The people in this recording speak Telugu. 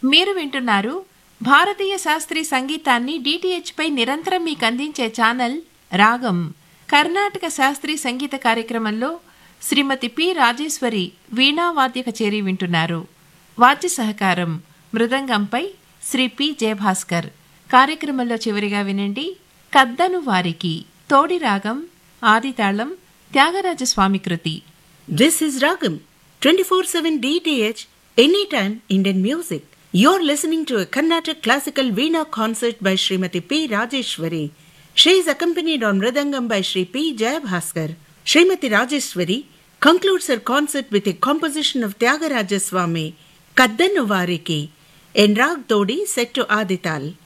మీరు వింటున్నారు భారతీయ శాస్త్రీయ సంగీతాన్ని డిటిహెచ్ పై నిరంతరం మీకు అందించే ఛానల్ రాగం కర్ణాటక శాస్త్రీయ సంగీత కార్యక్రమంలో శ్రీమతి పి రాజేశ్వరి వీణా వాద్య కచేరీ వింటున్నారు వాద్య సహకారం మృదంగంపై శ్రీ పి జయభాస్కర్ కార్యక్రమంలో చివరిగా వినండి కద్దను వారికి తోడి రాగం ఆదితాళం త్యాగరాజస్వామి కృతి This is Ragam 24 7 DTH, anytime Indian music. You're listening to a Carnatic classical Veena concert by Srimati P. Rajeshwari. She is accompanied on Mridangam by Sri P. Jayabhaskar. Srimati Rajeshwari concludes her concert with a composition of Tyagaraja Swami, Kaddanu Variki, in Rag Todi set to Adital.